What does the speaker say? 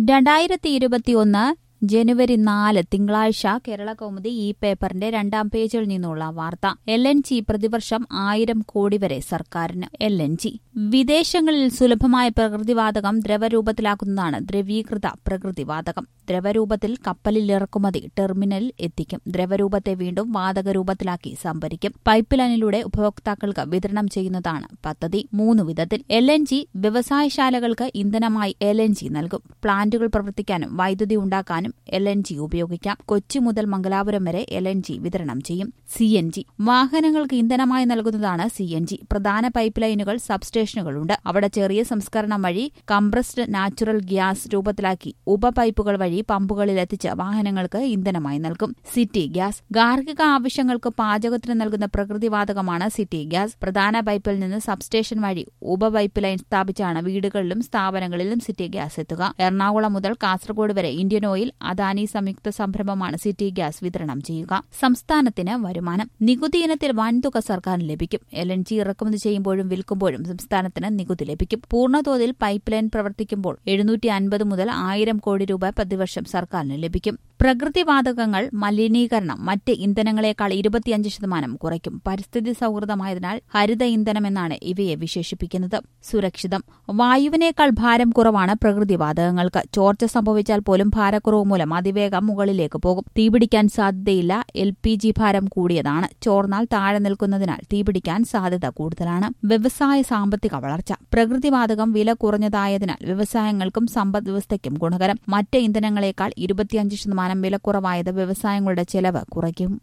രണ്ടായിരത്തി ഇരുപത്തിയൊന്ന് ജനുവരി നാല് തിങ്കളാഴ്ച കേരള കൗമുദി ഈ പേപ്പറിന്റെ രണ്ടാം പേജിൽ നിന്നുള്ള വാർത്ത എൽ എൻ ജി പ്രതിവർഷം ആയിരം കോടി വരെ സർക്കാരിന് എൽ എൻ ജി വിദേശങ്ങളിൽ സുലഭമായ പ്രകൃതിവാതകം ദ്രവരൂപത്തിലാക്കുന്നതാണ് ദ്രവീകൃത പ്രകൃതിവാതകം ദ്രവരൂപത്തിൽ കപ്പലിൽ ഇറക്കുമതി ടെർമിനലിൽ എത്തിക്കും ദ്രവരൂപത്തെ വീണ്ടും വാതക രൂപത്തിലാക്കി സംഭരിക്കും പൈപ്പ് ലൈനിലൂടെ ഉപഭോക്താക്കൾക്ക് വിതരണം ചെയ്യുന്നതാണ് പദ്ധതി മൂന്ന് വിധത്തിൽ എൽ എൻ ജി വ്യവസായശാലകൾക്ക് ഇന്ധനമായി എൽ എൻ ജി നൽകും പ്ലാന്റുകൾ പ്രവർത്തിക്കാനും വൈദ്യുതി ഉണ്ടാക്കാനും എൽ എൻ ജി ഉപയോഗിക്കാം കൊച്ചി മുതൽ മംഗലാപുരം വരെ എൽ എൻ ജി വിതരണം ചെയ്യും സി എൻ ജി വാഹനങ്ങൾക്ക് ഇന്ധനമായി നൽകുന്നതാണ് സി എൻ ജി പ്രധാന പൈപ്പ് ലൈനുകൾ സബ്സ്റ്റേഷനുകളുണ്ട് അവിടെ ചെറിയ സംസ്കരണം വഴി കംപ്രസ്ഡ് നാച്ചുറൽ ഗ്യാസ് രൂപത്തിലാക്കി ഉപപൈപ്പുകൾ വഴി പമ്പുകളിൽ എത്തിച്ച് വാഹനങ്ങൾക്ക് ഇന്ധനമായി നൽകും സിറ്റി ഗ്യാസ് ഗാർഹിക ആവശ്യങ്ങൾക്ക് പാചകത്തിന് നൽകുന്ന പ്രകൃതിവാതകമാണ് സിറ്റി ഗ്യാസ് പ്രധാന പൈപ്പിൽ നിന്ന് സബ്സ്റ്റേഷൻ വഴി ഉപപൈപ്പ് ലൈൻ സ്ഥാപിച്ചാണ് വീടുകളിലും സ്ഥാപനങ്ങളിലും സിറ്റി ഗ്യാസ് എത്തുക എറണാകുളം മുതൽ കാസർഗോഡ് വരെ ഇന്ത്യൻ ഓയിൽ അദാനി സംയുക്ത സംരംഭമാണ് സിറ്റി ഗ്യാസ് വിതരണം ചെയ്യുക സംസ്ഥാനത്തിന് വരുമാനം നികുതി ഇനത്തിൽ വൻതുക സർക്കാരിന് ലഭിക്കും എൽ എൻ ജി ഇറക്കുമതി ചെയ്യുമ്പോഴും വിൽക്കുമ്പോഴും സംസ്ഥാനത്തിന് നികുതി ലഭിക്കും പൂർണ്ണതോതിൽ പൈപ്പ് ലൈൻ പ്രവർത്തിക്കുമ്പോൾ എഴുന്നൂറ്റി അൻപത് മുതൽ ആയിരം കോടി രൂപ പ്രതിവർഷം സർക്കാരിന് ലഭിക്കും പ്രകൃതിവാതകങ്ങൾ മലിനീകരണം മറ്റ് ഇന്ധനങ്ങളെക്കാൾ ഇരുപത്തിയഞ്ച് ശതമാനം കുറയ്ക്കും പരിസ്ഥിതി സൌഹൃദമായതിനാൽ ഹരിത ഇന്ധനം എന്നാണ് ഇവയെ വിശേഷിപ്പിക്കുന്നത് സുരക്ഷിതം വായുവിനേക്കാൾ ഭാരം കുറവാണ് പ്രകൃതിവാതകങ്ങൾക്ക് ചോർച്ച സംഭവിച്ചാൽ പോലും ഭാരക്കുറവ് മൂലം അതിവേഗം മുകളിലേക്ക് പോകും തീപിടിക്കാൻ സാധ്യതയില്ല എൽ പി ജി ഭാരം കൂടിയതാണ് ചോർന്നാൽ താഴെ നിൽക്കുന്നതിനാൽ തീപിടിക്കാൻ സാധ്യത കൂടുതലാണ് വ്യവസായ സാമ്പത്തിക വളർച്ച പ്രകൃതിവാതകം വില കുറഞ്ഞതായതിനാൽ വ്യവസായങ്ങൾക്കും സമ്പദ് വ്യവസ്ഥയ്ക്കും ഗുണകരം മറ്റ് ഇന്ധനങ്ങളെക്കാൾ ഇരുപത്തിയഞ്ച് ശതമാനം വിലക്കുറവായത് വ്യവസായങ്ങളുടെ ചെലവ് കുറയ്ക്കും